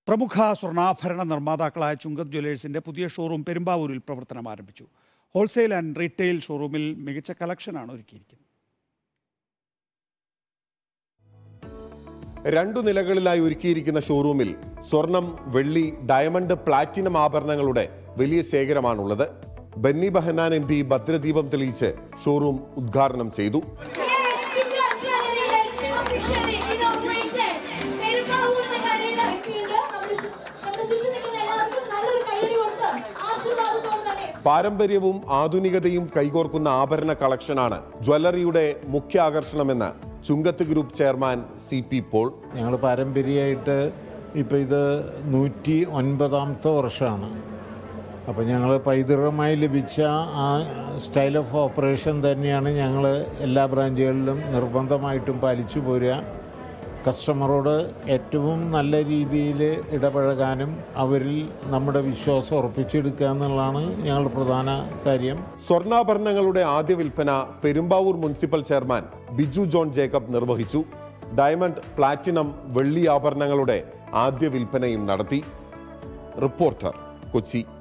പ്രമുഖ സ്വർണ്ണാഭരണ നിർമ്മാതാക്കളായ ചുങ്കത് ജ്വല്ലേഴ്സിന്റെ പുതിയ ഷോറൂം പെരുമ്പാവൂരിൽ പ്രവർത്തനം ആരംഭിച്ചു ഹോൾസെയിൽ ആൻഡ് റീറ്റെയിൽ ഷോറൂമിൽ മികച്ച കളക്ഷനാണ് ഒരുക്കിയിരിക്കുന്നത് രണ്ടു നിലകളിലായി ഒരുക്കിയിരിക്കുന്ന ഷോറൂമിൽ സ്വർണം വെള്ളി ഡയമണ്ട് പ്ലാറ്റിനം ആഭരണങ്ങളുടെ വലിയ ശേഖരമാണുള്ളത് ബന്നി ബഹനാൻ എം പി ഭദ്രദീപം തെളിയിച്ച് ഷോറൂം ഉദ്ഘാടനം ചെയ്തു Yes, Chunga Jewelry is officially inaugurated. പെരുമ്പാവൂരിന്റെ കടയിൽ ഇറക്കിയത് നമ്മുടെ ചു- നമ്മുടെ ചുറ്റും നിൽക്കുന്ന എല്ലാവർക്കും നല്ലൊരു കൈയടി കൊടുത്ത് ആശീർവാദത്തോടെ തന്നെ പാരമ്പര്യവും ആധുനികതയും കൈകോർക്കുന്ന ആഭരണ കളക്ഷനാണ് ജ്വല്ലറിയുടെ മുഖ്യ ആകർഷണമെന്ന് Chungath group chairman C P Paul ഞങ്ങൾ പാരമ്പര്യമായിട്ട് ഇപ്പോൾ ഇത് നൂറ്റി ഒൻപതാമത്തെ വർഷമാണ് അപ്പോൾ ഞങ്ങൾ പൈതൃകമായി ലഭിച്ച ആ സ്റ്റൈൽ ഓഫ് ഓപ്പറേഷൻ തന്നെയാണ് ഞങ്ങൾ എല്ലാ ബ്രാഞ്ചുകളിലും നിർബന്ധമായിട്ടും പാലിച്ചു പോരുക കസ്റ്റമറോട് ഏറ്റവും നല്ല രീതിയിൽ ഇടപഴകാനും അവരിൽ നമ്മുടെ വിശ്വാസം ഉറപ്പിച്ചെടുക്കുക എന്നുള്ളതാണ് ഞങ്ങളുടെ പ്രധാന കാര്യം സ്വർണ്ണാഭരണങ്ങളുടെ ആദ്യ വിൽപ്പന പെരുമ്പാവൂർ മുനിസിപ്പൽ ചെയർമാൻ ബിജു ജോൺ ജേക്കബ് നിർവഹിച്ചു ഡയമണ്ട് പ്ലാറ്റിനം വെള്ളി ആഭരണങ്ങളുടെ ആദ്യ വിൽപ്പനയും നടത്തി റിപ്പോർട്ടർ കൊച്ചി